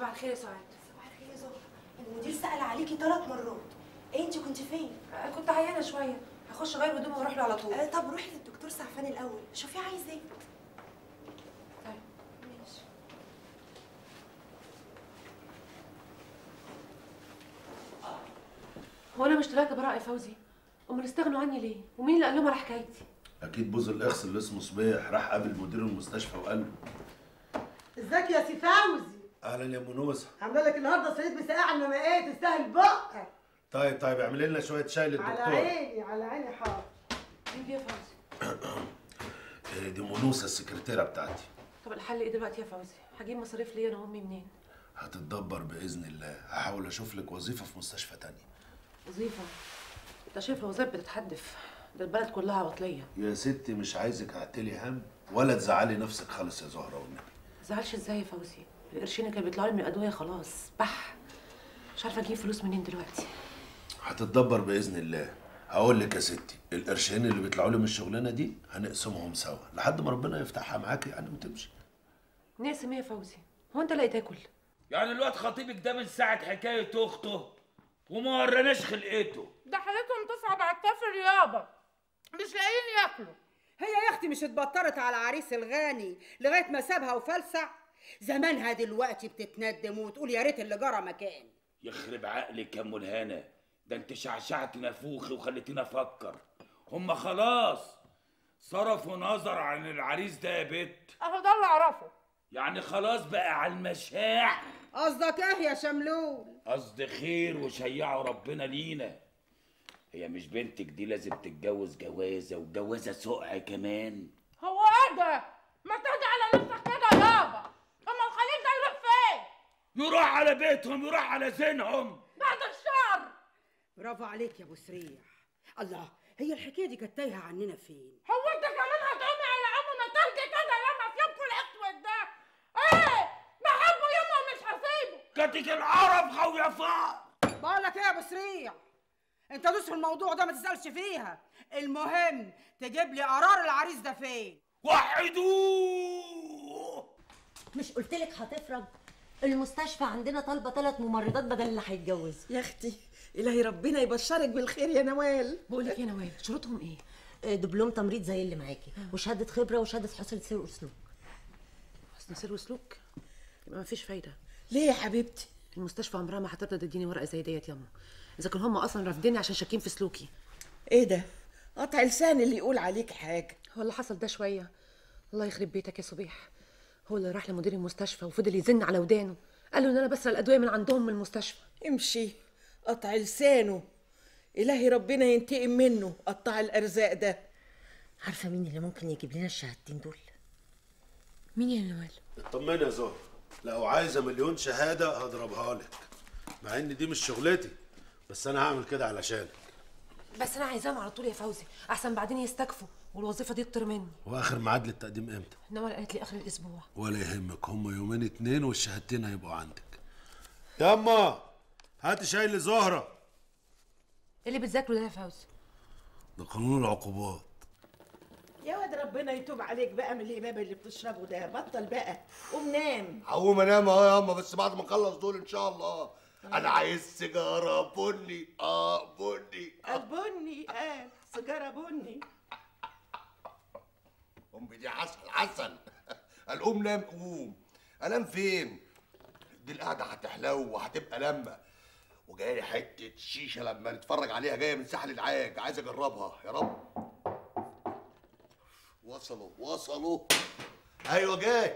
صباح الخير يا سعاد صباح الخير يا زهرة المدير سأل عليكي ثلاث مرات ايه انت كنت فين؟ آه، كنت عيانه شويه هخش اغير هدومي واروح له على طول آه طب روحي للدكتور سعفان الاول شوفي عايز ايه طيب ماشي هو انا مش طلعت براءه يا فوزي امال استغنوا عني ليه ومين اللي قال لهم على حكايتي اكيد بوز الاخس اللي اسمه صبيح راح قابل مدير المستشفى وقال له ازيك يا سي فوزي اهلا يا منوسه عامله لك النهارده صيد مسقعه انما ايه تستاهل بقك طيب طيب اعملي لنا شويه شاي على للدكتور عيني على عيني حاضر مين دي يا فوزي إيه دي منوسه السكرتيره بتاعتي طب الحل ايه دلوقتي يا فوزي هجيب مصاريف ليا انا وامي منين هتتدبر باذن الله هحاول اشوف لك وظيفه في مستشفى تانية وظيفه انت شايف الوظائف بتتحدف ده البلد كلها عطليه يا ستي مش عايزك اعتلي هم ولا تزعلي نفسك خالص يا زهره والنبي زعلش ازاي يا فوزي القرشين اللي كانوا بيطلعوا لي من الادويه خلاص بح مش عارفه اجيب فلوس منين دلوقتي هتتدبر باذن الله هقول لك يا ستي القرشين اللي بيطلعوا لي من الشغلانه دي هنقسمهم سوا لحد ما ربنا يفتحها معاكي يعني وتمشي نقسم ايه يا فوزي هو انت لاقي تاكل يعني الواد خطيبك ده من ساعة حكاية أخته وما وراناش خلقته ده حالتهم تصعب على الكافر يابا مش لاقيين ياكلوا هي يا اختي مش اتبطرت على عريس الغاني لغايه ما سابها وفلسع زمانها دلوقتي بتتندم وتقول يا ريت اللي جرى مكان يخرب عقلك يا ام الهنا ده انت شعشعت نافوخي وخليتيني افكر هما خلاص صرفوا نظر عن العريس ده يا بت اهو ده اللي اعرفه يعني خلاص بقى على المشاع قصدك ايه يا شملول قصد خير وشيعوا ربنا لينا هي مش بنتك دي لازم تتجوز جوازة وجوازة سقع كمان هو ايه ده ما تهدي على نفسك كده يابا اما الخليل ده يروح فين يروح على بيتهم يروح على زينهم بعد الشر برافو عليك يا ابو سريع الله هي الحكايه دي كانت تايهه عننا فين هو انت كمان هتقومي على ام ما تهدي كده ياما في يومكم الاسود ده ايه بحبه ياما ومش هسيبه كاتك العرب خويا فار بقول لك ايه يا ابو سريع انت دوس في الموضوع ده ما تسالش فيها المهم تجيب لي قرار العريس ده فين وحدوه مش قلت لك هتفرج المستشفى عندنا طالبه ثلاث ممرضات بدل اللي هيتجوز يا اختي الهي ربنا يبشرك بالخير يا نوال بقول لك ايه يا نوال شروطهم ايه آه، دبلوم تمريض زي اللي معاكي وشهاده خبره وشهاده حسن سير واسلوب حسن سير وسلوك يبقى مفيش فايده ليه يا حبيبتي المستشفى عمرها ما هترضى تديني ورقه زي ديت ياما اذا كانوا هم اصلا رافضيني عشان شاكين في سلوكي ايه ده قطع لسان اللي يقول عليك حاجه هو اللي حصل ده شويه الله يخرب بيتك يا صبيح هو اللي راح لمدير المستشفى وفضل يزن على ودانه قال له ان انا بسرق الادويه من عندهم من المستشفى امشي قطع لسانه الهي ربنا ينتقم منه قطع الارزاق ده عارفه مين اللي ممكن يجيب لنا الشهادتين دول مين يا نوال اطمني يا زهر لو عايزه مليون شهاده هضربها لك مع ان دي مش شغلتي بس انا هعمل كده علشانك بس انا عايزاهم على طول يا فوزي احسن بعدين يستكفوا والوظيفه دي تطير مني واخر ميعاد للتقديم امتى نوال قالت لي اخر الاسبوع ولا يهمك هم يومين اتنين والشهادتين هيبقوا عندك ياما هات شاي لزهره ايه اللي بتذاكره ده يا فوزي ده قانون العقوبات يا واد ربنا يتوب عليك بقى من الهباب اللي بتشربه ده بطل بقى قوم نام هقوم انام اهو يا اما بس بعد ما اخلص دول ان شاء الله انا عايز سيجاره بني اه بني البني اه سيجاره بني امي دي عسل عسل القوم نام قوم انام فين دي القعده هتحلو وهتبقى لمه وجايه لي حته شيشه لما نتفرج عليها جايه من ساحل العاج عايز اجربها يا رب وصلوا وصلوا ايوه جاي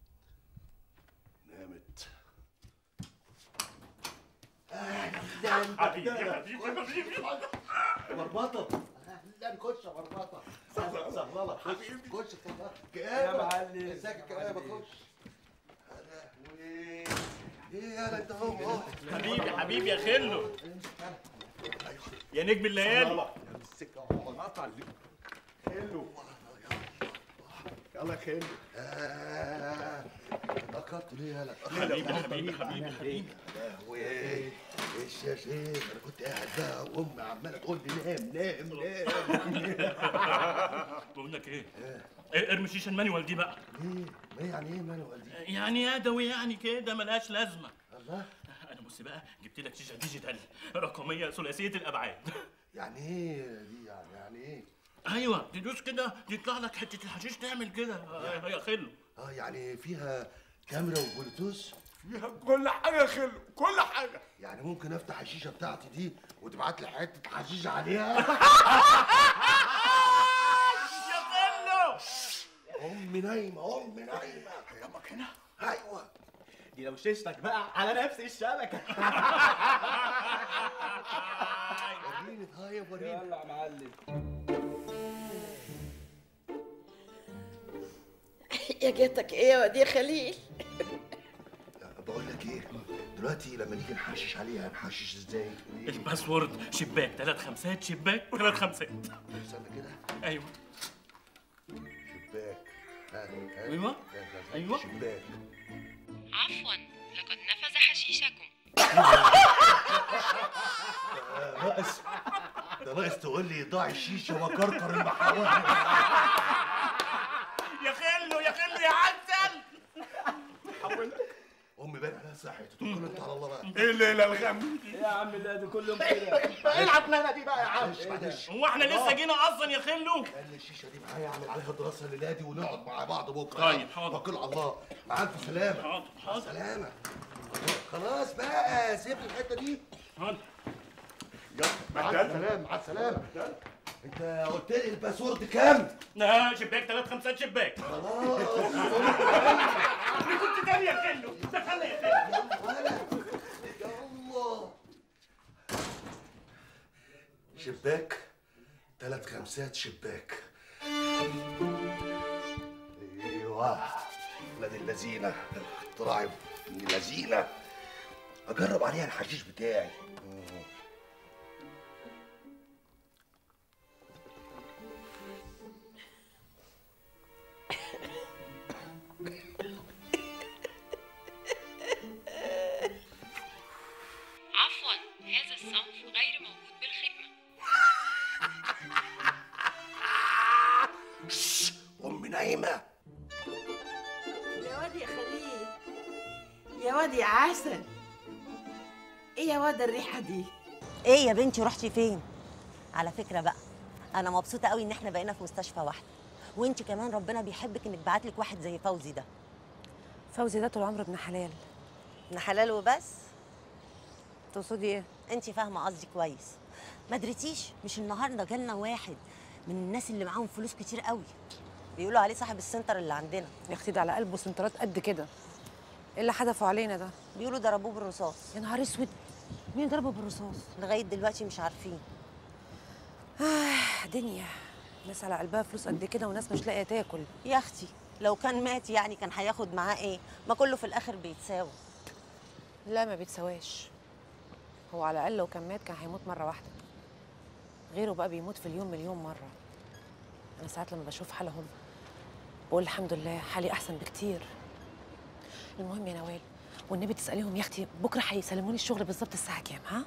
نامت حبيبي حبيبي حبيبي مربطة اهلا خش يا مربطة سهلة خش خش اتفضل كآبة يا معلم ازيك يا كآبة خش يا لهوي ايه يالا انت اهو اهو حبيبي حبيبي يا خلو يا نجم الليالي السكة اهو قطع خلو يلا يا خلو آه، ذكرت ليه يالا حبيبي حبيبي حبيبي حبيبي لهوي ايه يا شيخ انا كنت قاعد بقى وامي عماله تقول لي نام نام نام بقول لك ايه إيه، ارمي شيشه المانيوال دي بقى ايه يعني ايه مانوال دي يعني يدوي يعني كده ملهاش لازمه الله انا بص بقى جبت لك شيشه ديجيتال رقميه ثلاثيه الابعاد يعني ايه دي يعني يعني ايه ايوه تدوس كده يطلع لك حته الحشيش تعمل كده آه، يا خلو اه يعني فيها كاميرا وبلوتوث فيها كل حاجه خلو كل حاجه يعني ممكن افتح الشيشه بتاعتي دي وتبعت لي حته حشيش عليها يا خلو امي نايمه امي نايمه هي امك هنا ايوه دي لو شيشتك بقى على نفس الشبكه وريني طيب وريني يلا يا معلم يا جاتك ايه يا واد يا خليل بقول لك ايه دلوقتي لما نيجي نحشش عليها نحشش ازاي الباسورد شباك ثلاث خمسات شباك ثلاث خمسات استنى كده ايوه شباك ها، ها. أيوة. أيوة. شباك عفوا لقد نفذ حشيشكم آه، ناقص ده ناقص تقول لي ضاع الشيشه وكركر المحاور يا خلو يا خلو يا عسل امي باين عليها صحت توكلوا انتوا على الله بقى ايه الليله الغم ايه يا عم لا ده كلهم كده العب لنا دي بقى يا عم معلش معلش هو احنا لسه جينا اصلا يا خلو خلي الشيشه دي معايا اعمل عليها دراسه الليله دي ونقعد مع بعض بكره طيب، حاضر. توكلوا على الله مع الف سلامه حاضر مع حاضر السلامه خلاص بقى سيب لي الحته دي حاضر مع السلامه مع السلامه انت قلت لي الباسورد كام؟ لا شباك ثلاث خمسات شباك خلاص كنت تاني يا خلو دخلنا يا خلو يا الله شباك ثلاث خمسات شباك ايوه ولاد اللذينه اختراع ابن اللذينه اجرب عليها الحشيش بتاعي مم. عفوا هذا الصنف غير موجود بالخدمة شش، امي نايمه يا واد يا خليل يا واد يا عسل ايه يا واد الريحه دي ايه يا بنتي رحتي فين على فكره بقى انا مبسوطه قوي ان احنا بقينا في مستشفى واحده وانت كمان ربنا بيحبك انك بعت لك واحد زي فوزي ده فوزي ده طول عمره ابن حلال ابن حلال وبس تقصدي ايه انت فاهمه قصدي كويس ما دريتيش مش النهارده جالنا واحد من الناس اللي معاهم فلوس كتير قوي بيقولوا عليه صاحب السنتر اللي عندنا يا اختي ده على قلبه سنترات قد كده ايه اللي حدفوا علينا ده بيقولوا ضربوه بالرصاص يا نهار اسود مين ضربه بالرصاص لغايه دلوقتي مش عارفين آه دنيا ناس على قلبها فلوس قد كده وناس مش لاقيه تاكل يا اختي لو كان مات يعني كان هياخد معاه ايه ما كله في الاخر بيتساوي لا ما بيتسواش هو على الاقل لو كان مات كان هيموت مره واحده غيره بقى بيموت في اليوم مليون مره انا ساعات لما بشوف حالهم بقول الحمد لله حالي احسن بكتير المهم يا نوال والنبي تساليهم يا اختي بكره هيسلموني الشغل بالظبط الساعه كام ها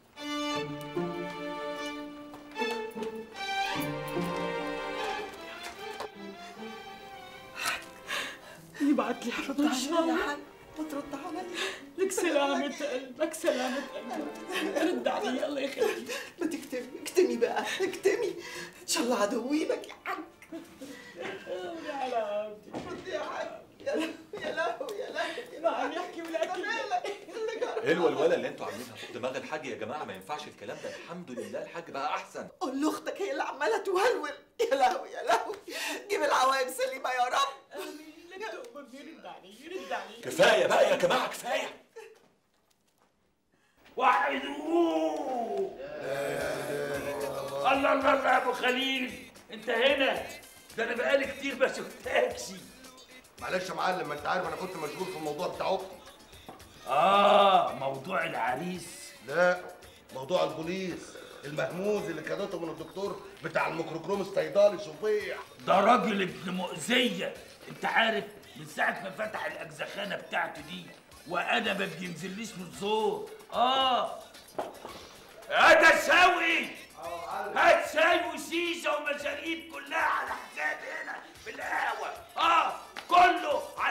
يبعت لي حرد عليا وترد عليا لك سلامة قلبك سلامة قلبك رد علي الله يخليك ما تكتمي اكتمي بقى اكتمي ان شاء الله عدوي لك يا حاج يا حلاوتي رد يا حاج يا لهوي يا لهوي يا لهوي ما عم يحكي ولا ايه الولوله اللي انتوا عاملينها فوق دماغ الحاج يا جماعه ما ينفعش الكلام ده الحمد لله الحاج بقى احسن قول لاختك هي اللي عماله تولول يا لهوي يا لهوي جيب العوايم سليمه يا رب امين لك تؤمن يرد علي يرد علي كفايه بقى يا جماعه كفايه وحدوه الله الله الله يا ابو خليل انت هنا ده انا بقالي كتير ما شفتكش معلش يا معلم ما انت عارف انا كنت مشغول في الموضوع بتاع اختي اه موضوع العريس لا موضوع البوليس المهموز اللي كادته من الدكتور بتاع الميكروكروم الصيدلي صبيح ده راجل ابن مؤذية انت عارف من ساعة ما فتح الأجزخانة بتاعته دي وأنا ما بينزليش من الزور اه هات شوقي هات شاي وشيشة ومشاريب كلها على حسابي هنا في القهوة اه كله على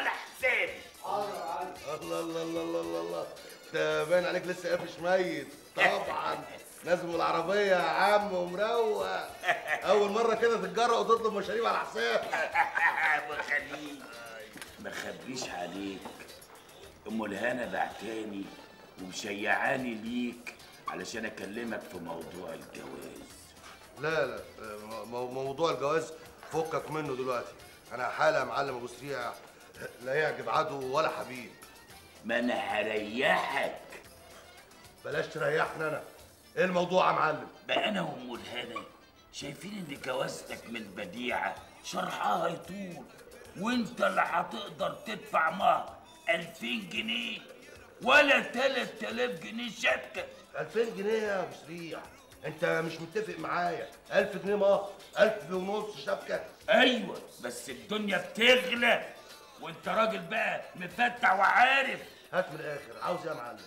باين عليك لسه قافش ميت طبعا نازل من العربيه يا عم ومروق اول مره كده تتجرأ وتطلب مشاريب على حساب ابو خليل ما خبيش عليك ام الهنا بعتاني ومشيعاني ليك علشان اكلمك في موضوع الجواز لا لا مو- موضوع الجواز فكك منه دلوقتي انا حاله يا معلم ابو سريع لا يعجب عدو ولا حبيب ما انا هريحك بلاش تريحني انا ايه الموضوع يا معلم بقى انا وام الهنا شايفين ان جوازتك من بديعه شرحها يطول وانت اللي هتقدر تدفع مهر 2000 جنيه ولا 3000 جنيه شبكه 2000 جنيه يا ابو سريع انت مش متفق معايا 1000 جنيه مهر 1000 ونص شبكه ايوه بس الدنيا بتغلى وانت راجل بقى مفتح وعارف هات من الاخر عاوز ايه يا معلم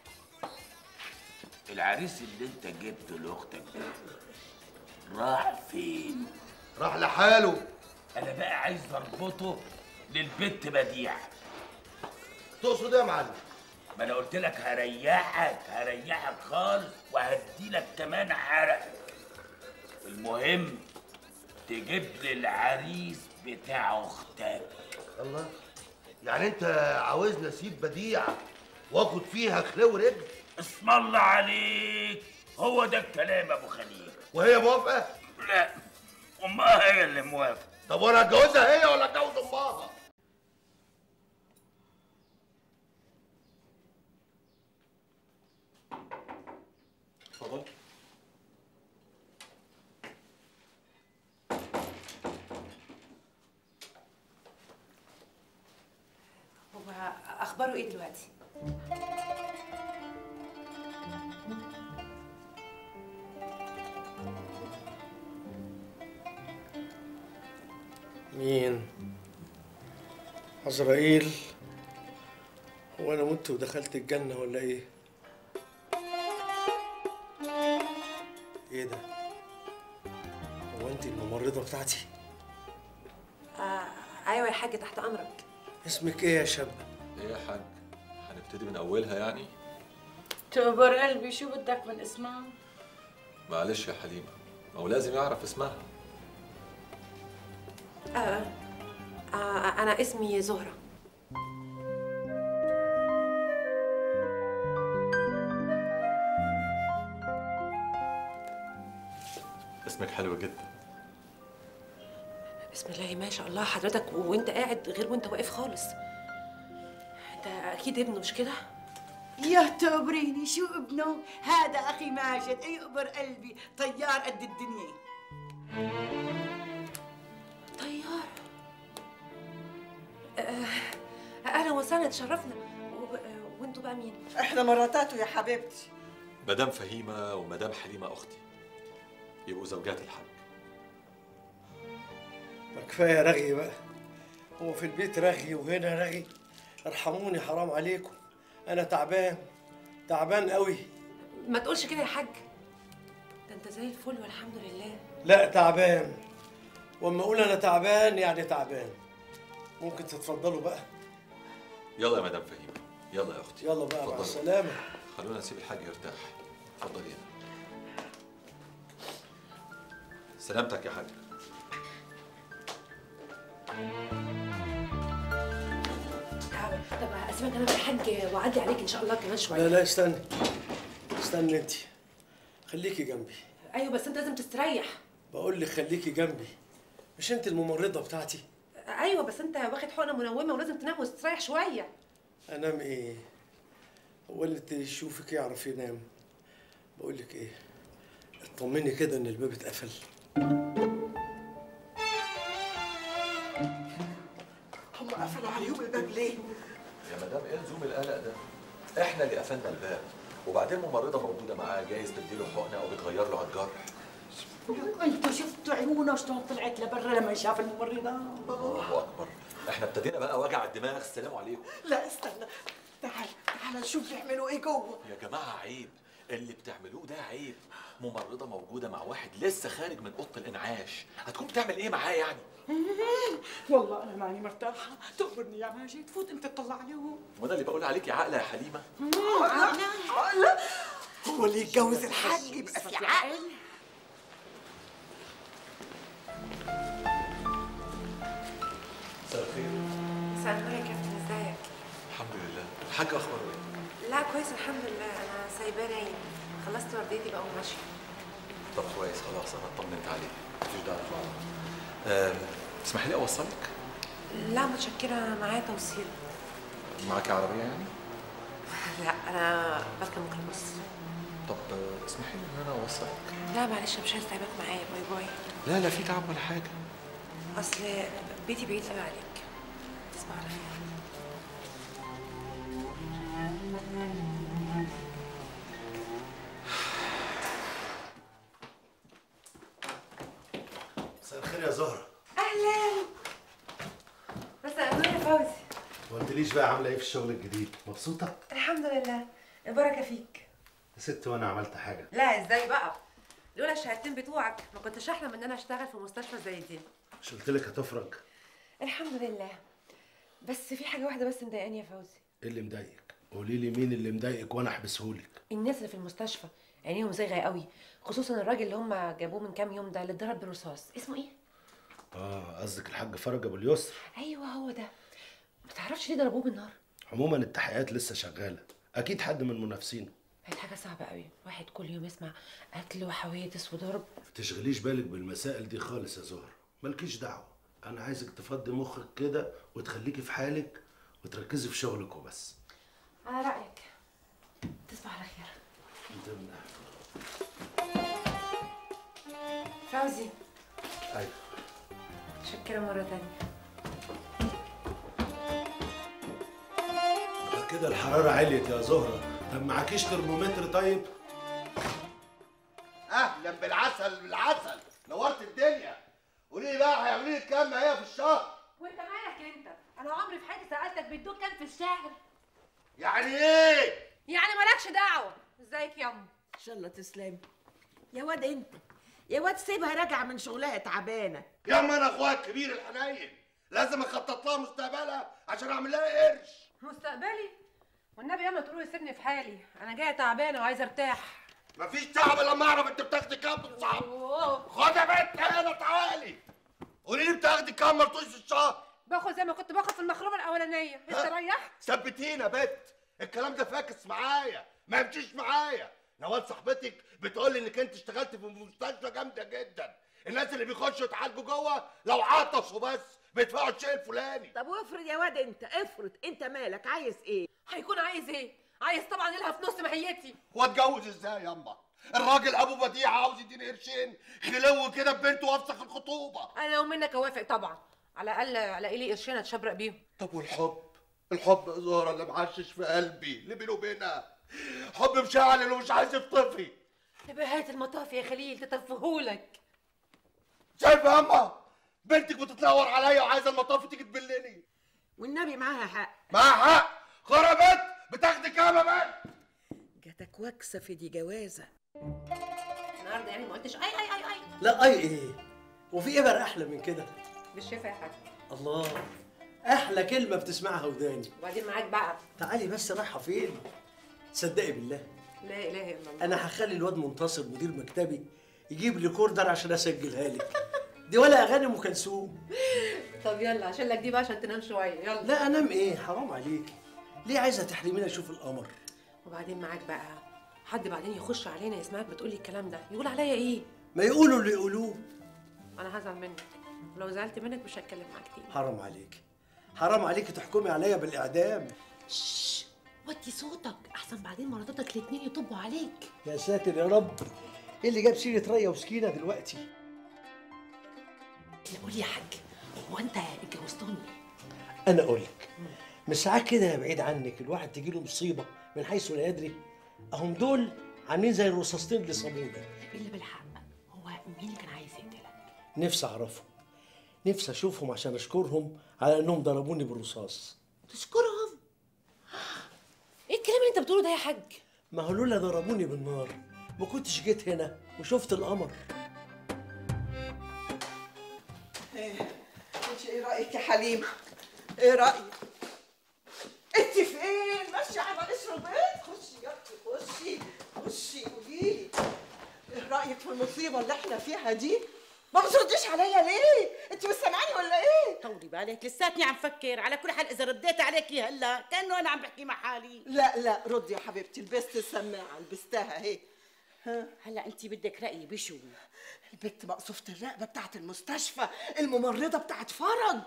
العريس اللي انت جبته لاختك ده راح فين راح لحاله انا بقى عايز اربطه للبت بديعه تقصد ايه يا معلم ما انا قلت لك هريحك هريحك خالص وهديلك كمان عرقك المهم تجيب لي العريس بتاع اختك الله يعني انت عاوزني اسيب بديعه واخد فيها خلو رجل اسم الله عليك هو ده الكلام يا ابو خليل وهي موافقه لا امها هي اللي موافقه طب وانا اتجوزها هي ولا اتجوز امها اتفضل هو اخباره ايه دلوقتي مين عزرائيل هو انا مت ودخلت الجنة ولا ايه ايه ده هو انت الممرضة بتاعتي آه ايوه يا حاج تحت امرك اسمك ايه يا شاب ايه يا حاج هنبتدي من اولها يعني تكبر قلبي شو بدك من اسمها؟ معلش يا حليمه ما هو لازم يعرف اسمها آه آه انا اسمي زهرة اسمك حلو جدا بسم الله ما شاء الله حضرتك وانت قاعد غير وانت واقف خالص انت اكيد ابنه مش كده يا تقبريني شو ابنه هذا اخي ماجد يقبر قلبي طيار قد الدنيا طيار آه اهلا وسهلا تشرفنا و- آه، وانتوا بقى مين احنا مراتاته يا حبيبتي مدام فهيمه ومدام حليمه اختي يبقوا زوجات الحاج ما كفاية رغي بقى هو في البيت رغي وهنا رغي ارحموني حرام عليكم انا تعبان تعبان قوي ما تقولش كده يا حاج ده انت زي الفل والحمد لله لا تعبان واما اقول انا تعبان يعني تعبان ممكن تتفضلوا بقى يلا يا مدام فهيمه يلا يا اختي يلا بقى مع اتفضلي. السلامة خلونا نسيب الحاج يرتاح اتفضلي هنا سلامتك يا حاج طب اسيبك انا بالحاج واعدي عليك ان شاء الله كمان شويه لا لا استني استني انت خليكي جنبي ايوه بس انت لازم تستريح بقول لك خليكي جنبي مش انت الممرضة بتاعتي ايوه بس انت واخد حقنه منومه ولازم تنام وتستريح شويه انام ايه هو اللي تشوفك يعرف ينام بقول لك ايه اطمني كده ان الباب اتقفل هم قفلوا عليهم الباب ليه؟ يا مدام ايه لزوم القلق ده احنا اللي قفلنا الباب وبعدين ممرضه موجوده معاه جايز تديله حقنه او بتغير له على الجرح انتوا شفتوا عيونه شلون طلعت لبرا لما شاف الممرضه الله اكبر احنا ابتدينا بقى وجع الدماغ السلام عليكم لا استنى تعال تعال نشوف يعملوا ايه جوه يا جماعه عيب اللي بتعملوه ده عيب ممرضه موجوده مع واحد لسه خارج من اوضه الانعاش هتكون بتعمل ايه معاه يعني والله انا ماني مرتاحه تقبرني يا ماجد فوت انت تطلع عليهم وانا اللي بقول عليك يا عقله يا حليمه عقلة هو اللي يتجوز الحاج يبقى في عقل مساء الخير مساء النور يا كابتن ازيك؟ الحمد لله الحاج اخباره ايه لا كويس الحمد لله انا سايباه نايم خلصت ورديتي بقى وماشيه طب كويس خلاص انا اطمنت عليه مفيش داعي آه، تسمحي لي اوصلك لا متشكره معايا توصيل معاكي عربيه يعني لا انا بركب ميكروباص طب آه، اسمحي لي ان انا اوصلك لا معلش مش عايز اتعبك معايا باي باي لا لا في تعب ولا حاجه اصل بيتي بعيد قوي عليك تصبح على خير مساء الخير يا زهره اهلا مساء النور يا فوزي ما قلتليش بقى عامله ايه في الشغل الجديد مبسوطه الحمد لله البركه فيك يا ست وانا عملت حاجه لا ازاي بقى لولا الشهادتين بتوعك ما كنتش احلم ان انا اشتغل في مستشفى زي دي مش قلت لك هتفرج الحمد لله بس في حاجه واحده بس مضايقاني يا فوزي ايه اللي مضايقك قولي لي مين اللي مضايقك وانا احبسهولك الناس اللي في المستشفى عينيهم زايغه قوي خصوصا الراجل اللي هم جابوه من كام يوم ده اللي اتضرب بالرصاص اسمه ايه اه قصدك الحاج فرج ابو اليسر ايوه هو ده ما تعرفش ليه ضربوه بالنار عموما التحقيقات لسه شغاله اكيد حد من منافسينه بقت حاجه صعبه قوي واحد كل يوم يسمع قتل وحوادث وضرب ما تشغليش بالك بالمسائل دي خالص يا زهر مالكيش دعوه انا عايزك تفضي مخك كده وتخليكي في حالك وتركزي في شغلك وبس على رايك تصبح على خير انت من فوزي ايوه شكرا مره تانية ده كده الحراره عليت يا زهره طب معكيش ترمومتر طيب اهلا بالعسل بالعسل نورت الدنيا قولي لي بقى هيعملوا لي كام هي في الشهر وانت مالك انت انا عمري في حياتي سالتك بيدوك كام في الشهر يعني ايه يعني مالكش دعوه ازيك يا ام ان شاء الله تسلمي يا واد انت يا واد سيبها راجعه من شغلها تعبانه يا اما انا اخويا الكبير الحنين لازم اخطط لها مستقبلها عشان اعمل لها قرش مستقبلي والنبي ياما تقولوا يسيبني في حالي انا جايه تعبانه وعايزه ارتاح مفيش تعب الا لما اعرف انت بتاخدي كام بالظبط خد يا بنت هنا تعالي قولي لي بتاخدي كام مرتوش في الشهر باخد زي ما كنت باخد في المخروبه الاولانيه انت ريحت ثبتينا بت الكلام ده فاكس معايا ما يمشيش معايا نوال صاحبتك بتقول لي انك انت اشتغلت في مستشفى جامده جدا الناس اللي بيخشوا يتعالجوا جوه لو عطشوا بس بيدفعوا الشيء الفلاني طب وافرض يا واد انت افرض انت مالك عايز ايه هيكون عايز ايه عايز طبعا يلها في نص ماهيتي واتجوز ازاي ياما الراجل ابو بديع عاوز يديني قرشين خلو كده ببنته وافسخ الخطوبه انا لو منك اوافق طبعا على الاقل الاقي لي قرشين اتشبرق بيهم طب والحب الحب يا زهرة اللي معشش في قلبي اللي بيني وبينها حب مشعل اللي مش عايز يطفي بهاية المطاف يا خليل تطفهولك شايفه ياما بنتك بتتنور عليا وعايزه المطاف تيجي تبلني والنبي معاها حق معاها حق خربت بتاخدي كام يا بنت جاتك وكسه في دي جوازه النهارده يعني ما قلتش اي اي اي اي لا اي ايه وفي ابر احلى من كده بالشفا يا حاج الله احلى كلمه بتسمعها وداني وبعدين معاك بقى تعالي بس رايحه فين تصدقي بالله لا اله الا الله انا هخلي الواد منتصر مدير مكتبي يجيب لي كوردر عشان اسجلها لك دي ولا اغاني ام كلثوم طب يلا عشان لك دي بقى عشان تنام شويه يلا لا انام ايه حرام عليكي ليه عايزه تحرميني اشوف القمر وبعدين معاك بقى حد بعدين يخش علينا يسمعك بتقولي الكلام ده يقول عليا ايه ما يقولوا اللي يقولوه انا هزعل منك ولو زعلت منك مش هتكلم معاك تاني حرام عليكي حرام عليكي تحكمي عليا بالاعدام شش وطي صوتك احسن بعدين مراتاتك الاتنين يطبوا عليك يا ساتر يا رب ايه اللي جاب سيره ريا وسكينه دلوقتي لا قول يا حاج هو انت اتجوزتهم انا اقول لك من ساعات كده بعيد عنك الواحد تجي له مصيبه من حيث لا يدري اهم دول عاملين زي الرصاصتين اللي صابونا اللي بالحق هو مين اللي كان عايز يقتلك نفسي اعرفهم نفسي اشوفهم عشان اشكرهم على انهم ضربوني بالرصاص تشكرهم ايه الكلام اللي انت بتقوله ده يا حاج ما هو لولا ضربوني بالنار ما كنتش جيت هنا وشفت القمر ايه انت ايه رايك يا حليمه ايه رايك انت فين ماشيه على قشر البيت خشي يا اختي خشي خشي قوليلي ايه رايك في المصيبه اللي احنا فيها دي ما بترديش عليا ليه انت مش سامعاني ولا ايه طولي بالك لساتني عم فكر على كل حال اذا رديت عليكي هلا كانه انا عم بحكي مع حالي لا لا ردي يا حبيبتي لبست السماعه لبستها اهي ها هلا انت بدك رايي بشو البت مقصوفة الرقبة بتاعت المستشفى الممرضة بتاعت فرج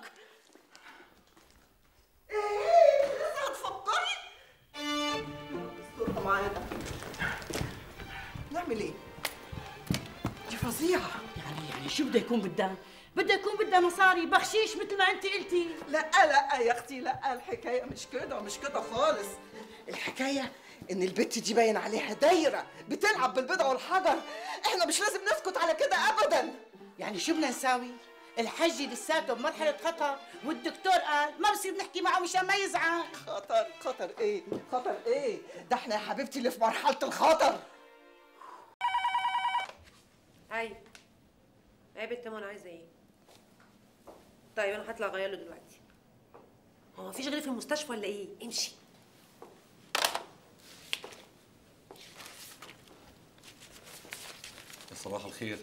ايه لسه هتفكري الصورة معانا نعمل ايه دي فظيعة يعني يعني شو بده يكون بدها بدها يكون بدها مصاري بخشيش مثل ما انت قلتي لا لا يا اختي لا الحكاية مش كده مش كده خالص الحكاية ان البت دي باين عليها دايرة بتلعب بالبيضة والحجر احنا مش لازم نسكت على كده ابدا يعني شو بدنا نساوي الحج لساته بمرحلة خطر والدكتور قال ما بصير نحكي معه مشان ما يزعل خطر خطر ايه خطر ايه ده احنا يا حبيبتي اللي في مرحلة الخطر هاي يا بنت منى عايزه ايه طيب انا هطلع اغير له دلوقتي هو مفيش غيري في المستشفى ولا ايه امشي صباح الخير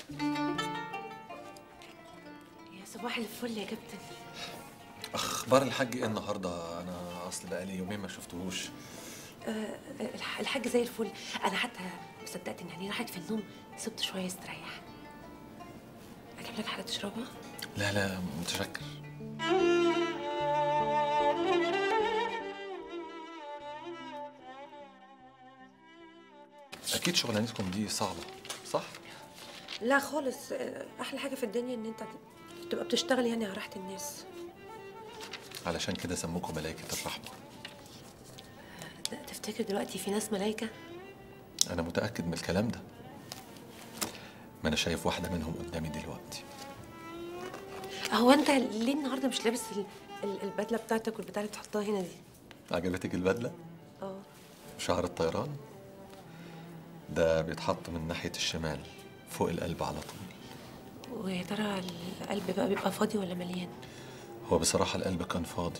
يا صباح الفل يا كابتن اخبار الحاج ايه النهارده انا اصل بقالي يومين ما شفتهوش آه الح- الحاج زي الفل انا حتى ما صدقت ان هني راحت في النوم سبت شويه يستريح اجيب لك حاجه تشربها لا لا متشكر اكيد شغلانتكم دي صعبه صح لا خالص آه، احلى حاجه في الدنيا ان انت تبقى بتشتغل يعني على راحه الناس علشان كده سموكم ملائكه الرحمه تفتكر دلوقتي في ناس ملايكه انا متاكد من الكلام ده ما انا شايف واحده منهم قدامي دلوقتي هو انت ليه النهارده مش لابس ال- ال- البدله بتاعتك والبتاع اللي بتحطها هنا دي عجبتك البدله اه شعر الطيران ده بيتحط من ناحيه الشمال فوق القلب على طول ويا ترى القلب بقى بيبقى فاضي ولا مليان هو بصراحه القلب كان فاضي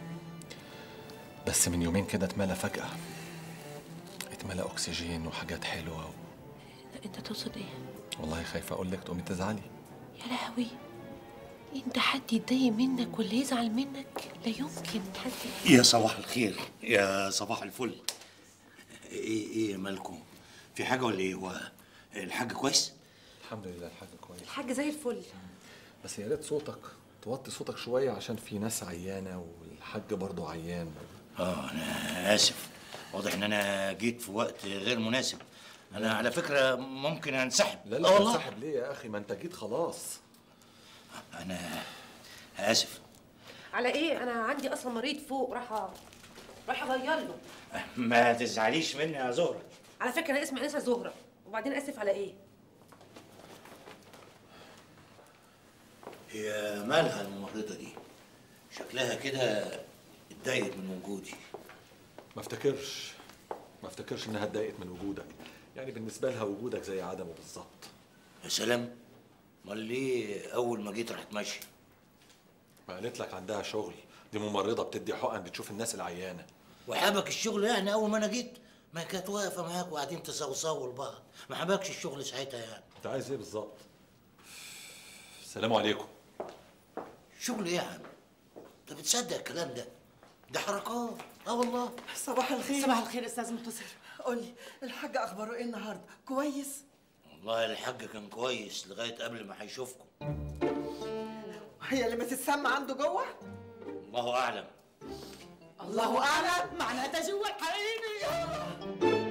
بس من يومين كده اتملى فجاه اتملى اكسجين وحاجات حلوه و... انت تقصد ايه والله خايفه اقول لك تقومي تزعلي يا لهوي انت حد يتضايق منك ولا يزعل منك لا يمكن حد يا صباح الخير يا صباح الفل ايه ايه مالكم في حاجه ولا ايه هو الحاج كويس الحمد لله الحاج كويس الحاج زي الفل بس يا ريت صوتك توطي صوتك شويه عشان في ناس عيانه والحاج برضه عيان اه انا اسف واضح ان انا جيت في وقت غير مناسب انا على فكره ممكن انسحب لا آه لا والله. تنسحب ليه يا اخي ما انت جيت خلاص انا اسف على ايه انا عندي اصلا مريض فوق راح راح اغير له ما تزعليش مني يا زهره على فكره انا اسمي انسه زهره وبعدين اسف على ايه هي مالها الممرضه دي شكلها كده اتضايقت من وجودي ما افتكرش ما افتكرش انها اتضايقت من وجودك يعني بالنسبه لها وجودك زي عدمه بالظبط يا سلام امال ليه اول ما جيت راحت ماشيه ما قالت لك عندها شغل دي ممرضه بتدي حقن بتشوف الناس العيانه وحابك الشغل يعني اول ما انا جيت ما كانت واقفه معاك وقاعدين تصوصوا لبعض ما حبكش الشغل ساعتها يعني انت عايز ايه بالظبط السلام عليكم شغل ايه يا عم انت بتصدق الكلام ده ده حركات اه والله صباح الخير صباح الخير استاذ منتصر قولي الحاج اخباره ايه النهارده كويس والله الحاج كان كويس لغايه قبل ما هيشوفكم هي اللي بتتسمى عنده جوه الله اعلم الله اعلم معناتها جوا حقيقي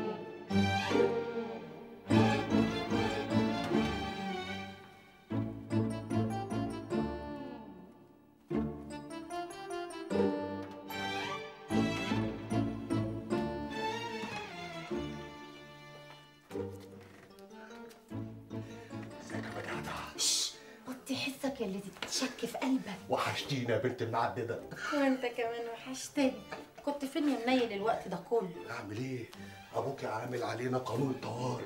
وطي حسك يا اللي تتشك في قلبك وحشتينا يا بنت المعدده وانت كمان وحشتني كنت فين يا منيل الوقت ده كله اعمل ايه ابوك عامل علينا قانون الطوارئ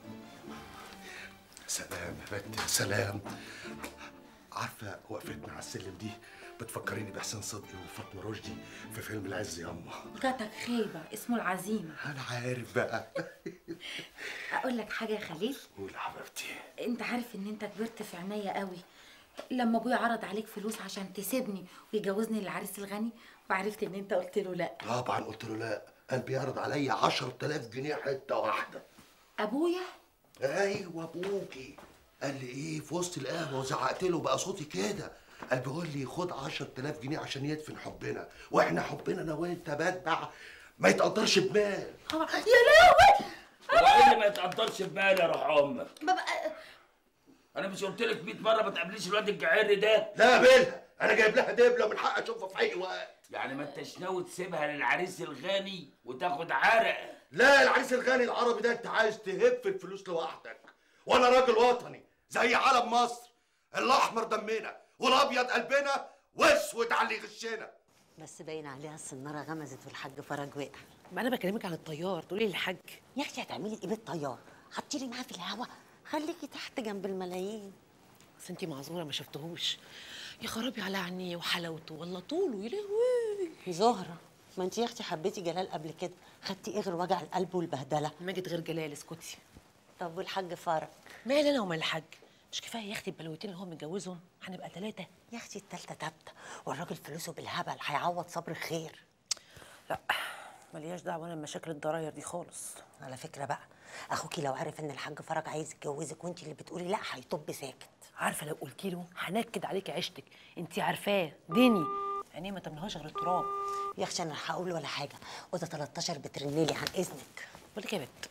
سلام يا بنت سلام عارفه وقفتنا على السلم دي بتفكريني بحسين صدقي وفاطمه رشدي في فيلم العز ياما جاتك خيبه اسمه العزيمه انا عارف بقى اقول لك حاجه يا خليل قول يا حبيبتي انت عارف ان انت كبرت في عينيا قوي لما ابويا عرض عليك فلوس عشان تسيبني ويجوزني للعريس الغني وعرفت ان انت قلت له لا طبعا قلت له لا قال بيعرض عليا 10000 جنيه حته واحده ابويا ايوه ابوكي قال لي ايه في وسط القهوه وزعقت له بقى صوتي كده قال بيقول لي خد 10000 جنيه عشان يدفن حبنا واحنا حبنا انا وانت بدع ما يتقدرش بمال يا لهوي هو ايه اللي ما يتقدرش بمال يا روح امك بابا انا مش قلت لك 100 مره ما تقابليش الواد الجعري ده لا قابلها انا جايب لها دبله من حق اشوفها في اي وقت يعني ما انتش ناوي تسيبها للعريس الغني وتاخد عرق لا العريس الغني العربي ده انت عايز تهب الفلوس لوحدك وانا راجل وطني زي علم مصر الاحمر دمنا والابيض قلبنا واسود على اللي يغشنا بس باين عليها السناره غمزت والحاج فرج وقع ما انا بكلمك عن الطيار تقولي لي الحاج يا اختي هتعملي ايه بالطيار حطيلي معاه في الهوا خليكي تحت جنب الملايين بس انتي معذوره ما شفتهوش يا خرابي على عينيه وحلاوته والله طوله يا لهوي زهره ما انت يا اختي حبيتي جلال قبل كده خدتي ايه غير وجع القلب والبهدله ماجد غير جلال اسكتي طب والحاج فرج مال انا ومال الحاج مش كفايه يا اختي البلوتين اللي هو متجوزهم هنبقى ثلاثه يا اختي التالتة تابتة والراجل فلوسه بالهبل هيعوض صبر خير لا ملياش دعوه انا بمشاكل الضراير دي خالص على فكره بقى اخوكي لو عرف ان الحاج فرج عايز يتجوزك وانت اللي بتقولي لا هيطب ساكت عارفه لو قلت له هنكد عليكي عيشتك انت عارفاه ديني يعني ما تمنهاش غير التراب يا اختي انا هقول ولا حاجه اوضه 13 بترنلي عن اذنك بقول لك يا بت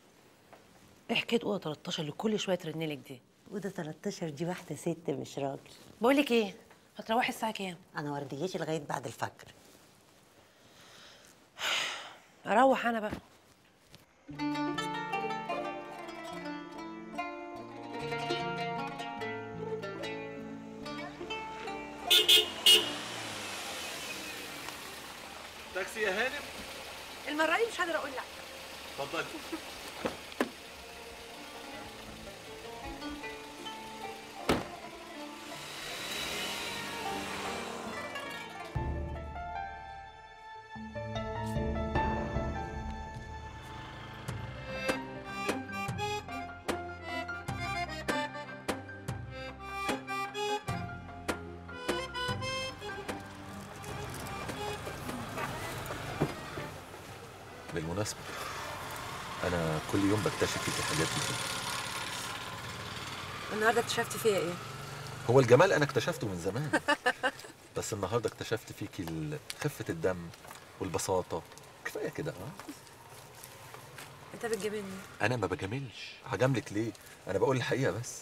ايه حكايه اوضه 13 اللي كل شويه ترنلك دي اوضه 13 دي واحده ست مش راجل بقول لك ايه هتروحي الساعه كام انا ورديتي لغايه بعد الفجر اروح انا بقى تاكسي يا هانم المره دي مش قادره اقول لا اتفضلي بالمناسبة أنا كل يوم بكتشف فيكي حاجات جديدة النهارده اكتشفتي فيا ايه هو الجمال أنا اكتشفته من زمان بس النهاردة اكتشفت فيكي ال- خفة الدم والبساطة كفاية كده ها انت بتجاملني أنا ما بجاملش هجاملك ليه أنا بقول الحقيقة بس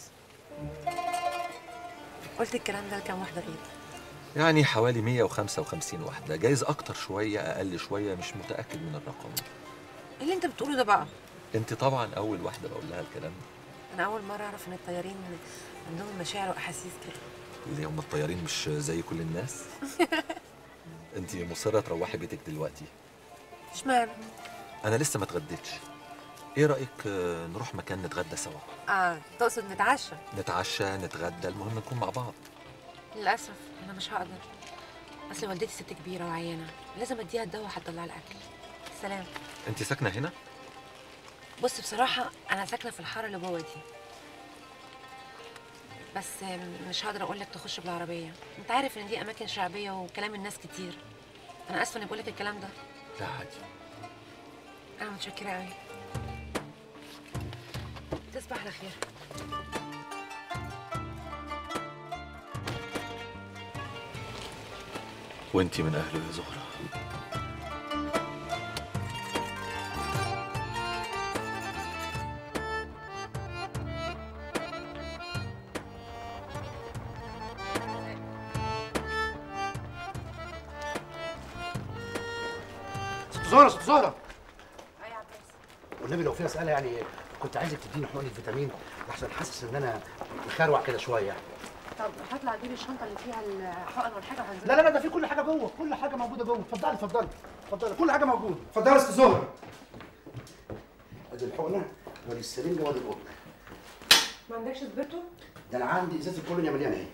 قلت الكلام ده لكام واحده غير يعني حوالي 155 واحدة جايز أكتر شوية أقل شوية مش متأكد من الرقم ايه اللي انت بتقوله ده بقى أنت طبعا أول واحدة بقول لها الكلام ده انا اول مره اعرف ان الطيارين عندهم مشاعر واحاسيس كده اللي هم الطيارين مش زي كل الناس أنت مصرة تروحي بيتك دلوقتي اشمعنى أنا لسه ما اتغديتش إيه رأيك آه، نروح مكان نتغدى سوا اه تقصد نتعشى نتعشى نتغدى المهم نكون مع بعض للاسف انا مش هقدر اصل والدتي ست كبيره وعيانه لازم اديها الدواء هتطلع الاكل سلام أنت ساكنة هنا بص بصراحه انا ساكنه في الحاره اللي جوه دي بس مش هقدر اقول لك تخش بالعربيه انت عارف ان دي اماكن شعبيه وكلام الناس كتير انا اسفه اني بقول لك الكلام ده لا عادي انا متشكره قوي تصبح على خير وأنت من أهله يا زهرة ست زهرة ست زهرة والنبي لو في مسألة يعني كنت عايزك تديني حقن الفيتامين لحسن حاسس ان انا مخروع كده شوية طب هطلع اجيب الشنطه اللي فيها الحقن والحاجه وهنزل لا لا لا ده في كل حاجه جوه كل حاجه موجوده جوه اتفضلي اتفضلي اتفضلي كل حاجه موجوده اتفضلي يا استاذ زهره ادي الحقنه وادي السرنجه وادي القطن ما عندكش سبرتو ده انا عندي ازازه الكولونيا مليانه اهي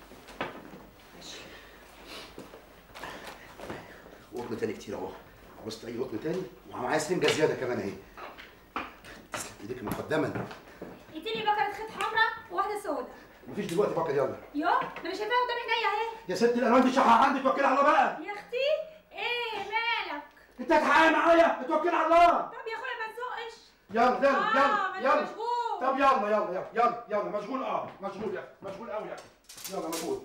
وقطن تاني كتير اهو عاوزت اي قطن تاني ومعايا سرنجه زياده كمان اهي تسلم ايديك مقدما اديني بكره خيط حمراء وواحده سودا مفيش دلوقتي بقى يلا يو ما انا شايفاها قدام عينيا اهي يا ست الالوان دي شحه عندي توكلي على الله بقى يا اختي ايه مالك انت هتحققي معايا توكلي على الله طب يا اخويا ما تزقش يلا يلا آه، يلا ما أنا يلا مشغول. طب يلا يلا يلا يلا يلا مشغول اه مشغول يا أخي، مشغول قوي يا أخي. يلا مشغول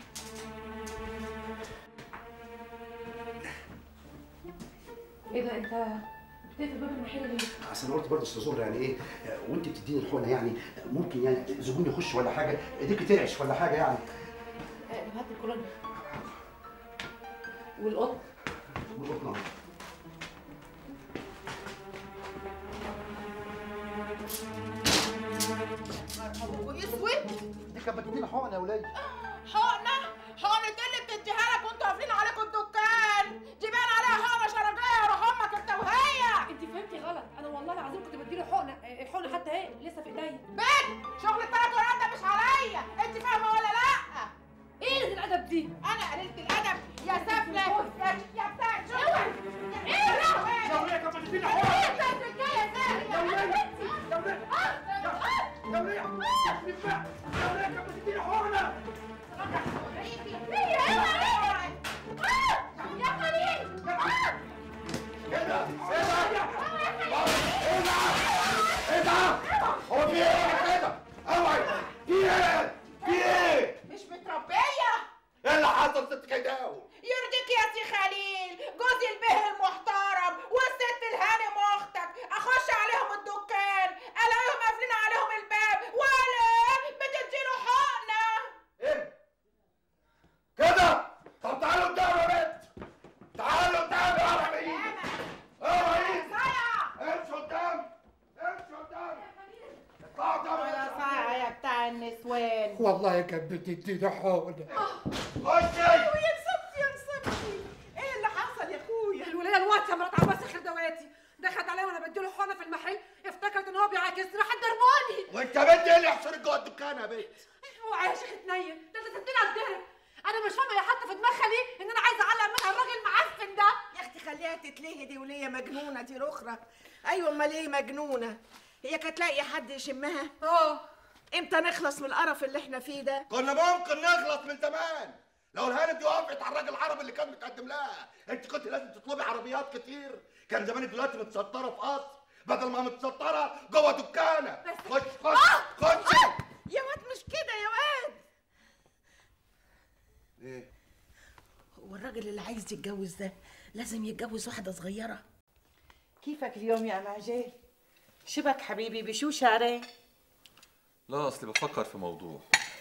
ايه ده انت بتقفل باب المحل ليه؟ اصل انا قلت برضه استاذ زهره يعني ايه آه، وانت بتديني الحقنه يعني آه، ممكن يعني زبون يخش ولا حاجه ايديك ترعش ولا حاجه يعني آه، هات الكولونيا والقطن والقطن واسود دي كانت بتديني حقنه يا ولاد حقنة حقنة ايه اللي بتديها لك وانتوا قافلين عليكم الدكان دي باين عليها حقنة شرجية يا روح امك انت وهي انت فهمتي غلط انا والله العظيم كنت بديله حقنه الحقنه حتى اهي لسه في ايديا بنت شغل التلات ورقات ده مش عليا انت فاهمة ولا لا ايه قلة الادب دي انا قللت الادب يا سفلة يا يا بتاع شغل ايه يا يا وليه كانت بتديني حقنة حقنه انت الرجالة سهل يا وليه يا وليه يا وليه يا وليه كانت بتديني حقنه ايه ده؟ ايه ده؟ ايه ده؟ ايه ده؟ هو في ايه كده؟ اوعي في ايه؟ في ايه؟ مش متربية ايه اللي حصل ست كيداوي؟ يرضيك يا سي خليل جوزي البه المحترم والست الهانم اختك اخش عليهم الدكان الاقيهم قافلين عليهم الباب ولا بتديله حقنه ايه؟ كده؟ طب تعالوا قدام يا بنت تعالوا قدام يا رحمين اوعي امشي قدام امشي قدام اطلعوا قدام يا صايع يا بتاع النسوان والله كانت بتديني حقنه خشي يا كسبتي يا كسبتي ايه اللي حصل يا اخويا الوليه الواطيه مرات عباس خردواتي دخلت عليا وانا بديله حقنه في المحل افتكرت ان هو بيعاكسني راحت ضرباني وانت بنت ايه اللي يحصلك جوه الدكان يا بنت؟ اوعى يا شيخ اتنين ده انت سبتني على الدهب انا مش فاهمه هي حاطه في دماغها ليه ان انا عايزه اعلق منها الراجل المعفن ده يا اختي خليها تتلهي دي وليه مجنونه دي رخره ايوه امال ايه مجنونه هي كانت لاقي حد يشمها اه امتى نخلص من القرف اللي احنا فيه ده كنا ممكن نخلص من زمان لو الهانم دي وقفت على الراجل العربي اللي كان متقدم لها انت كنت لازم تطلبي عربيات كتير كان زمانك دلوقتي متسطره في قصر بدل ما متسطره جوه دكانه خش خش خش يا واد مش كده يا واد ايه هو الراجل اللي عايز يتجوز ده لازم يتجوز واحده صغيره كيفك اليوم يا معجل شبك حبيبي بشو شعري لا اصلي بفكر في موضوع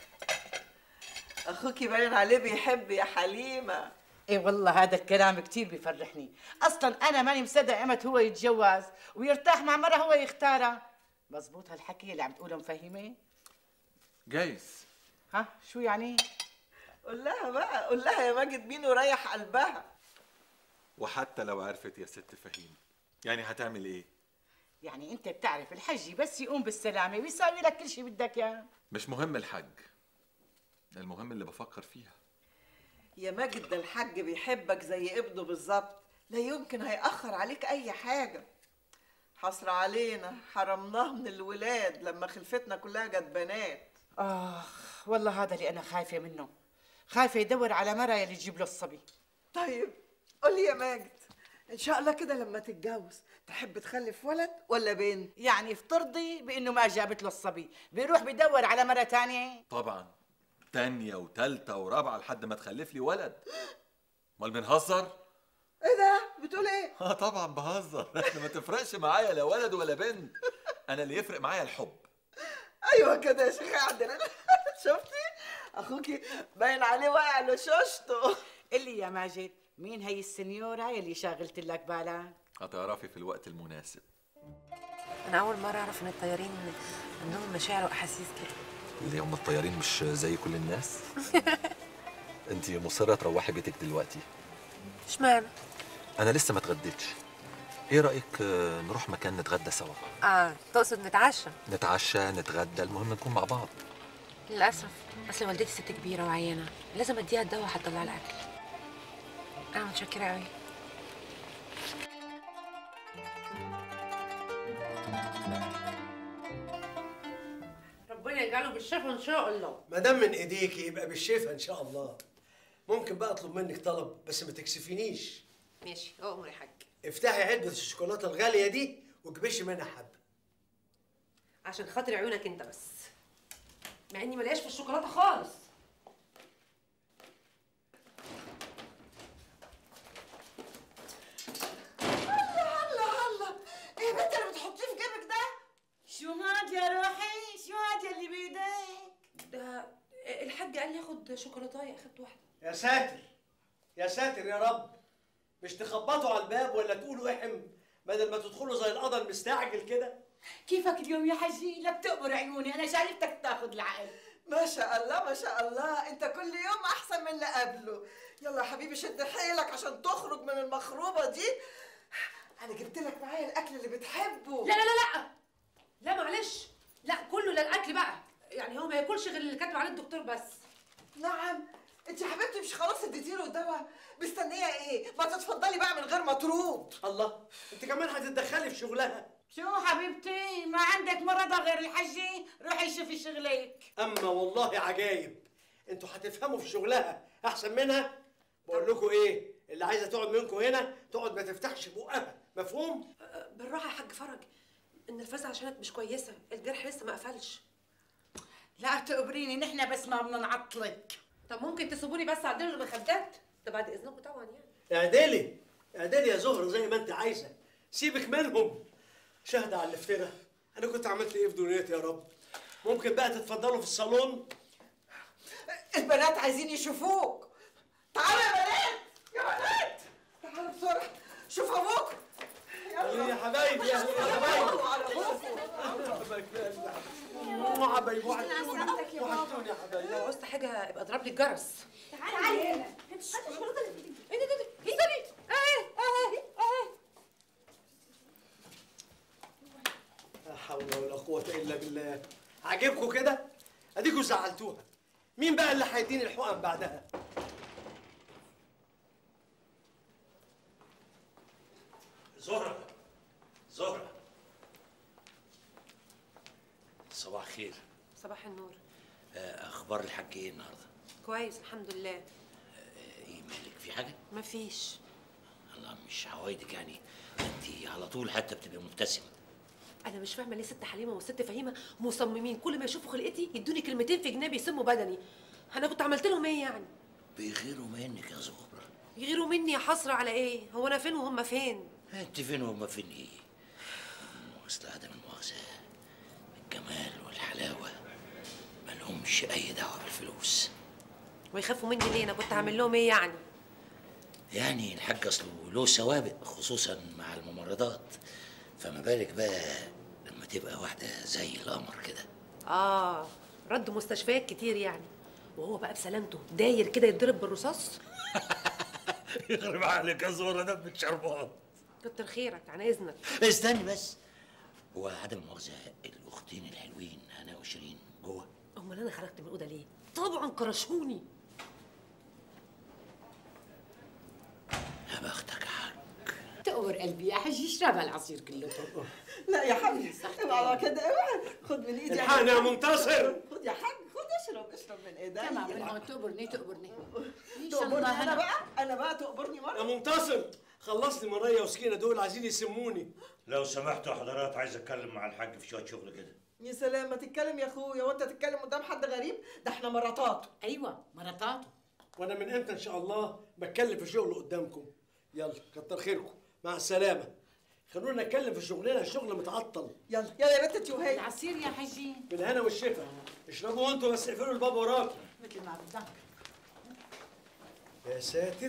اخوكي باين عليه بيحب يا حليمه ايه والله هذا الكلام كتير بيفرحني اصلا انا ماني مصدق امتى هو يتجوز ويرتاح مع مرة هو يختارها مزبوط هالحكي اللي عم تقوله مفهمه جايز ها شو يعني قول لها بقى قول لها يا ماجد مين وريح قلبها وحتى لو عرفت يا ست فهيم يعني هتعمل ايه يعني انت بتعرف الحج بس يقوم بالسلامه بيساوي لك كل شيء بدك اياه مش مهم الحج المهم اللي بفكر فيها يا ماجد ده الحاج بيحبك زي ابنه بالظبط لا يمكن هيأخر عليك أي حاجة حصر علينا حرمناه من الولاد لما خلفتنا كلها جت بنات اخ والله هذا اللي انا خايفه منه خايفه يدور على مرة يلي تجيب له الصبي طيب قولي يا ماجد إن شاء الله كده لما تتجوز تحب تخلف ولد ولا بنت؟ يعني افترضي بانه ما جابت له الصبي بيروح بيدور على مرة تانية طبعا تانية وتالتة ورابعة لحد ما تخلف لي ولد امال بنهزر ايه ده؟ بتقول ايه؟ اه طبعا بهزر احنا ما تفرقش معايا لا ولد ولا بنت انا اللي يفرق معايا الحب ايوه كده يا شيخ عادل شفتي؟ اخوكي باين عليه واقع لشوشته اللي يا ماجد مين هي السنيورة يلي شاغلت لك بالك هتعرفي في الوقت المناسب انا اول مره اعرف ان الطيارين عندهم مشاعر واحاسيس كده اللي هم الطيارين مش زي كل الناس انت مصره تروحي بيتك دلوقتي اشمعنى انا لسه ما اتغديتش ايه رايك آه، نروح مكان نتغدى سوا اه تقصد نتعشى نتعشى نتغدى المهم نكون مع بعض للاسف اصل والدتي ست كبيره وعيانه لازم اديها الدواء هتطلع الاكل انا متشكره قوي ربنا يجعله بالشفا ان شاء الله ما دام من ايديك يبقى بالشفا ان شاء الله ممكن بقى اطلب منك طلب بس ما تكسفينيش ماشي اؤمر يا حاج افتحي علبه الشوكولاته الغاليه دي وكبشي منها حبه عشان خاطر عيونك انت بس مع اني ملياش في الشوكولاته خالص الله الله ايه يا بنت اللي بتحطيه في جيبك ده؟ شو هاد يا روحي شو هاد اللي بايديك ده الحاج قال لي اخد شوكولاتايه اخدت واحده يا ساتر يا ساتر يا رب مش تخبطوا على الباب ولا تقولوا احم بدل ما تدخلوا زي القضا المستعجل كده كيفك اليوم يا حجي لا بتقبر عيوني انا شايفتك تاخذ العقل ما شاء الله ما شاء الله انت كل يوم احسن من اللي قبله يلا يا حبيبي شد حيلك عشان تخرج من المخروبه دي انا جبت لك معايا الاكل اللي بتحبه لا لا لا لا لا معلش لا كله للاكل بقى يعني هو ما ياكلش غير اللي كاتب عليه الدكتور بس نعم انت يا حبيبتي مش خلاص اديتيله الدواء مستنيه ايه ما تتفضلي بقى من غير ما ترد الله انت كمان هتتدخلي في شغلها شو حبيبتي ما عندك مرضى غير الحجي روحي شوفي شغلك اما والله عجايب انتوا هتفهموا في شغلها احسن منها بقول لكم ايه اللي عايزه تقعد منكم هنا تقعد ما تفتحش بقها مفهوم بالراحه يا حاج فرج النرفزه عشانك مش كويسه الجرح لسه ما قفلش لا تقبريني نحن بس ما بدنا نعطلك طب ممكن تسيبوني بس اعدلوا المخدات ده بعد اذنكم طبعا يعني اعدلي اعدلي يا زهره زي ما انت عايزه سيبك منهم شهد على الافتراء انا كنت عملت ايه في دنيتي يا رب ممكن بقى تتفضلوا في الصالون البنات عايزين يشوفوك تعالوا يا بنات يا بنات تعالوا بسرعه شوف ابوك يلا يا حبايبي يا حبايبي مو حبايبي وحشتوني وحشتوني يا حبايبي لو عوزت حاجه ابقى اضرب لي الجرس تعالي هنا هات الشوكولاته اللي في ايدك ايه ده ده ده ايه ده دي اهي اهي اهي لا حول ولا قوة إلا بالله عاجبكم كده؟ أديكوا زعلتوها مين بقى اللي هيديني الحقن بعدها؟ زهرة زهرة صباح خير صباح النور آه، اخبار الحاج ايه النهارده كويس الحمد لله ايه مالك في حاجه مفيش الله مش عوايدك يعني انت على طول حتى بتبقي مبتسمه انا مش فاهمه ليه ست حليمه والست فهيمه مصممين كل ما يشوفوا خلقتي يدوني كلمتين في جنابي يسموا بدني انا كنت عملت لهم ايه يعني بيغيروا منك يا زهرة يغيروا مني يا حسره على ايه هو انا فين وهم فين انت فين وهم فين ايه اصل عدم المؤاخذه الجمال والحلاوه مالهمش اي دعوه بالفلوس ويخافوا مني ليه انا كنت هعمل لهم ايه يعني يعني الحاج اصله له سوابق خصوصا مع الممرضات فما بالك بقى لما تبقى واحده زي القمر كده اه رد مستشفيات كتير يعني وهو بقى بسلامته داير كده يتضرب بالرصاص يخرب عليك يا زهرة ده شربات كتر خيرك عن اذنك استني بس هو عدم المؤاخذه الاختين الحلوين هنا وشيرين جوه امال انا خرجت من الاوضه ليه طبعا كرشوني يا بختك يا حاج تقبر قلبي يا حجي اشربها العصير كله لا يا حبيبي اوعى كده اوعى خد من ايدي الحقني يا منتصر خد يا حاج خد اشرب اشرب من ايدي تمام من تقبرني تقبرني ان شاء تقبرني الله انا هنا بقى انا بقى تقبرني يا مره منتصر خلص لي مرية وسكينة دول عايزين يسموني لو سمحتوا حضرات عايز اتكلم مع الحاج في شويه شغل كده يا سلام ما تتكلم يا اخويا وانت تتكلم قدام حد غريب ده احنا مراتات ايوه مراتات وأنا من إمتى إن شاء الله بتكلم في شغل قدامكم يلا كتر خيركم مع السلامة خلونا نتكلم في شغلنا الشغل متعطل يلا يلا يا بنت تيوهي العصير يا حجي بالهنا والشفا اشربوا وانتوا بس اقفلوا الباب وراكم مثل ما بدك يا ساتر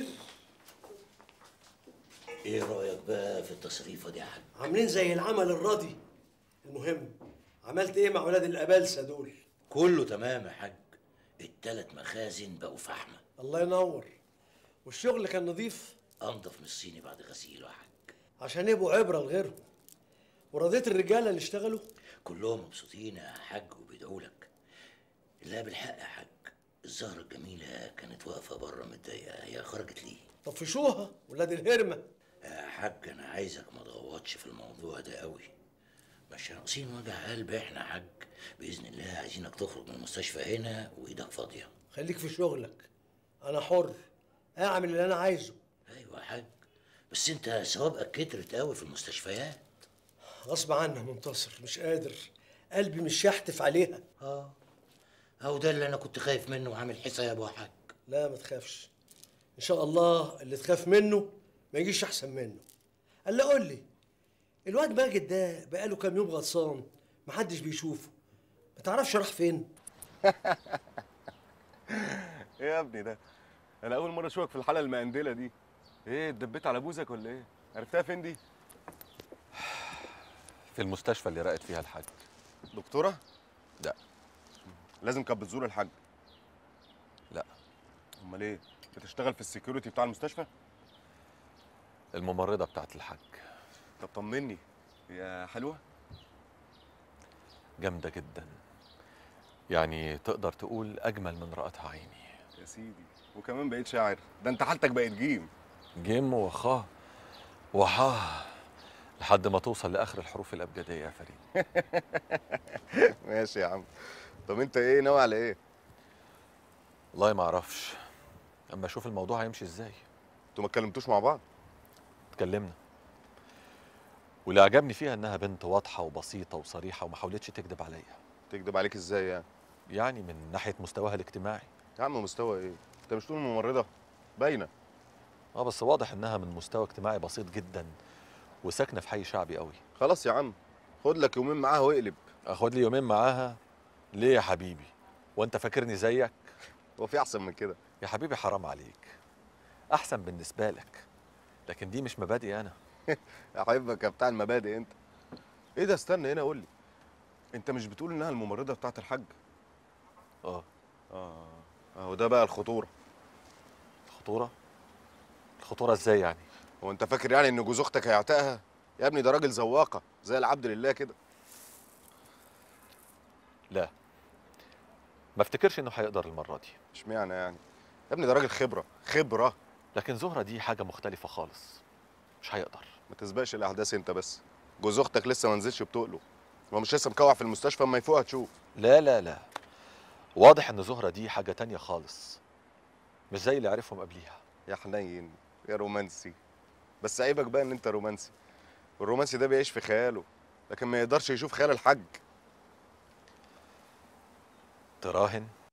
ايه رايك بقى في التصريفه دي يا حاج عاملين زي العمل الراضي المهم عملت ايه مع ولاد الابلسه دول كله تمام يا حاج التلات مخازن بقوا فحمه الله ينور والشغل كان نظيف انضف من الصيني بعد غسيله يا حاج عشان يبقوا عبره لغيرهم ورضيت الرجاله اللي اشتغلوا كلهم مبسوطين يا حاج وبيدعوا لك لا بالحق يا حاج الزهرة الجميلة كانت واقفة بره متضايقة هي خرجت ليه؟ طفشوها ولاد الهرمه يا حاج أنا عايزك ما تغوطش في الموضوع ده قوي مش ناقصين وجع قلب احنا يا حاج بإذن الله عايزينك تخرج من المستشفى هنا وإيدك فاضية خليك في شغلك انا حر اعمل اللي انا عايزه أيوة يا حاج بس أنت سوابقك كترت قوي في المستشفيات غصب عنها منتصر مش قادر قلبي مش يحتف عليها اه أهو ده اللي أنا كنت خايف منه وعامل حسابه يا حاج لا ما تخافش ان شاء الله اللي تخاف منه ما يجيش احسن منه قال لي قول لي الواد ماجد ده بقاله كام يوم غطسان محدش بيشوفه ما تعرفش راح فين ايه يا ابني ده انا اول مره اشوفك في الحلقه المقندله دي ايه اتدبيت على بوزك ولا ايه عرفتها فين دي في المستشفى اللي رقت فيها الحاج دكتوره لا لازم كانت بتزور الحاج لا امال ايه بتشتغل في السكيورتي بتاع المستشفى الممرضة بتاعت الحاج طب طمني هي حلوه جامدة جدا يعني تقدر تقول أجمل من رأتها عيني يا سيدي وكمان بقيت شاعر ده انت حالتك بقت جيم جيم وخاه وحاه لحد ما توصل لآخر الحروف الأبجدية يا فريد ماشي يا عم طب انت ايه ناوي على ايه والله ما أعرفش أما أشوف الموضوع هيمشي إزاي انتوا ما اتكلمتوش مع بعض اتكلمنا واللي عجبني فيها إنها بنت واضحة وبسيطة وصريحة وما حاولتش تكذب عليا تكذب عليك ازاي يعني يعني من ناحية مستواها الاجتماعي يا عم مستوى ايه انت مش تقول ممرضه باينه اه بس واضح انها من مستوى اجتماعي بسيط جدا وساكنه في حي شعبي قوي خلاص يا عم خد لك يومين معاها واقلب اخد لي يومين معاها ليه يا حبيبي وانت فاكرني زيك هو في احسن من كده يا حبيبي حرام عليك احسن بالنسبه لك لكن دي مش مبادئي انا احبك يا بتاع المبادئ انت ايه ده استنى هنا قول لي انت مش بتقول انها الممرضه بتاعت الحاج اه اه اهو ده بقى الخطوره الخطوره الخطوره ازاي يعني هو انت فاكر يعني ان جوز اختك هيعتقها يا ابني ده راجل زواقه زي العبد لله كده لا ما افتكرش انه هيقدر المره دي اشمعنى يعني يا ابني ده راجل خبره خبره لكن زهره دي حاجه مختلفه خالص مش هيقدر ما تسبقش الاحداث انت بس جوز اختك لسه ما نزلش بتقله هو مش لسه مكوع في المستشفى اما يفوق هتشوف لا لا لا واضح ان زهره دي حاجه تانية خالص مش زي اللي عرفهم قبليها يا حنين يا رومانسي بس عيبك بقى ان انت رومانسي والرومانسي ده بيعيش في خياله لكن ما يقدرش يشوف خيال الحاج تراهن